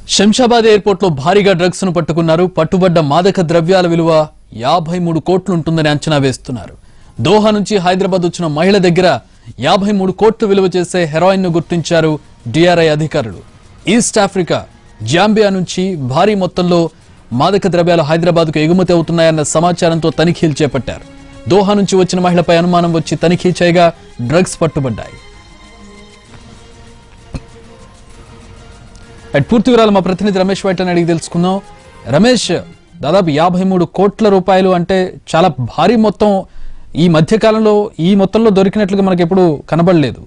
Shamshabad airport లో భారీగా drugs ను పట్టుకున్నారు పట్టుబడ్డ మాదక ద్రవ్యాల విలువ యాభై మూడు కోట్లుంటుందని అంచనా వేస్తున్నారు దోహా నుంచి హైదరాబాద్ వచ్చిన మహిళ దగ్గర యాభై మూడు కోట్లు విలువ చేసే హెరాయిన్ ను గుర్తించారు డిఆర్ఐ అధికారులు ఈస్ట్ ఆఫ్రికా జాంబియా నుంచి భారీ మొత్తంలో మాదక ద్రవ్యాలు హైదరాబాద్కు ఎగుమతి అవుతున్నాయన్న సమాచారంతో తనిఖీలు చేపట్టారు దోహా నుంచి వచ్చిన మహిళపై అనుమానం వచ్చి తనిఖీ చేయగా డ్రగ్స్ పట్టుబడ్డాయి అట్ పూర్తి వివరాలు మా ప్రతినిధి రమేష్ వైట్లని అడిగి తెలుసుకుందాం రమేష్ దాదాపు యాభై మూడు కోట్ల రూపాయలు అంటే చాలా భారీ మొత్తం ఈ మధ్య కాలంలో ఈ మొత్తంలో దొరికినట్లుగా మనకి ఎప్పుడు కనబడలేదు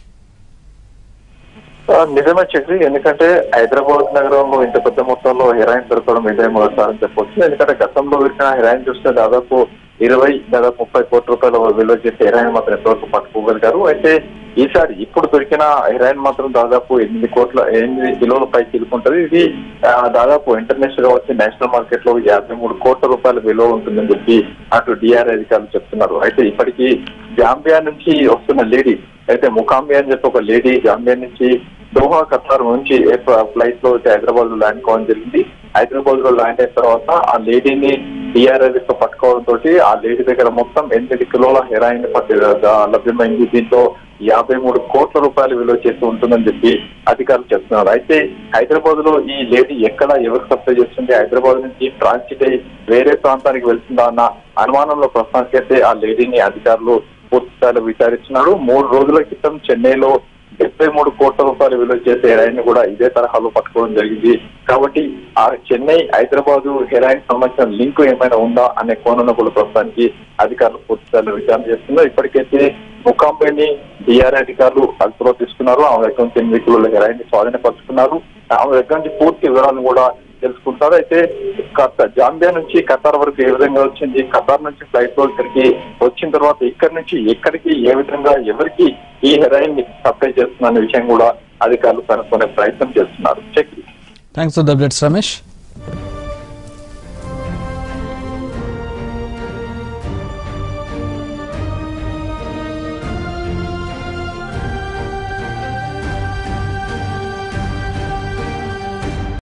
ఆ, నిజమే చక్రి ఎందుకంటే హైదరాబాద్ నగరంలో ఇంత పెద్ద మొత్తంలో హెరాయిన్ దొరకడం ఇదే మొదటిసారని చెప్పొచ్చు ఎందుకంటే గతంలో దొరికిన హెరాయిన్ చూస్తే దాదాపు ఇరవై దాదాపు ముప్పై కోట్ల రూపాయల విలువ చేసే హెరాయిన్ మాత్రం ఎంతవరకు పట్టుకోగలిగారు అయితే ఈసారి ఇప్పుడు దొరికిన హెరాయిన్ మాత్రం దాదాపు ఎనిమిది కోట్ల ఎనిమిది కిలోల పైకి ఇరుకుంటది ఇది ఆ, దాదాపు ఇంటర్నేషనల్ గా వచ్చి నేషనల్ మార్కెట్ లో యాభై మూడు కోట్ల రూపాయల విలువ ఉంటుందని చెప్పి అటు డిఆర్ అధికారులు చెప్తున్నారు అయితే ఇప్పటికీ జాంబియా నుంచి వస్తున్న లేడీ అయితే ముకాంబియా అని చెప్పి ఒక లేడీ జాంబియా నుంచి దోహా ఖతార్ నుంచి ఫ్లైట్ లో వచ్చి హైదరాబాద్ లో ల్యాండ్ కావడం జరిగింది హైదరాబాద్ లో ల్యాండ్ అయిన తర్వాత ఆ లేడీని డిఆర్ఎస్ పట్టుకోవడం తోటి ఆ లేడీ దగ్గర మొత్తం ఎనిమిది కిలోల హెరాయిన్ పట్టి లభ్యమైంది దీంతో యాభై మూడు కోట్ల రూపాయలు విలువ చేసి ఉంటుందని చెప్పి అధికారులు చెప్తున్నారు అయితే హైదరాబాద్ లో ఈ లేడీ ఎక్కడ ఎవరికి సప్లై చేస్తుంది హైదరాబాద్ నుంచి ట్రాన్సిట్ అయి వేరే ప్రాంతానికి వెళ్తుందా అన్న అనుమానంలో ప్రస్తుతానికైతే ఆ లేడీని అధికారులు పూర్తి స్థాయిలో విచారిస్తున్నారు మూడు రోజుల క్రితం చెన్నైలో డెబ్బై మూడు కోట్ల రూపాయలు విలువ చేసే హెరాయిన్ కూడా ఇదే తరహాలో పట్టుకోవడం జరిగింది కాబట్టి ఆ చెన్నై హైదరాబాద్ హెరాయిన్ సంబంధించిన లింక్ ఏమైనా ఉందా అనే కోణంలో కూడా ప్రస్తుతానికి అధికారులు పూర్తి స్థాయిలో విచారణ చేస్తున్నారు ఇప్పటికైతే ముఖాంబేని డిఆర్ అధికారులు అదుపులో తీసుకున్నారు ఆమె దగ్గర నుంచి ఎనిమిది కిలోల హెరాయిన్ స్వాధీనపరుచుకున్నారు ఆమె దగ్గర నుంచి పూర్తి వివరాలను కూడా తెలుసుకుంటారు అయితే కత- జాంబియా నుంచి ఖతార్ వరకు ఏ విధంగా వచ్చింది ఖతార్ నుంచి ఫ్లైట్ లో ఇక్కడికి వచ్చిన తర్వాత ఇక్కడి నుంచి ఎక్కడికి ఏ విధంగా ఎవరికి ఈ హెరాయిన్ ని సప్లై చేస్తున్న అనే విషయం కూడా అధికారులు కనుక్కునే ప్రయత్నం చేస్తున్నారు check thanks for the updates Ramesh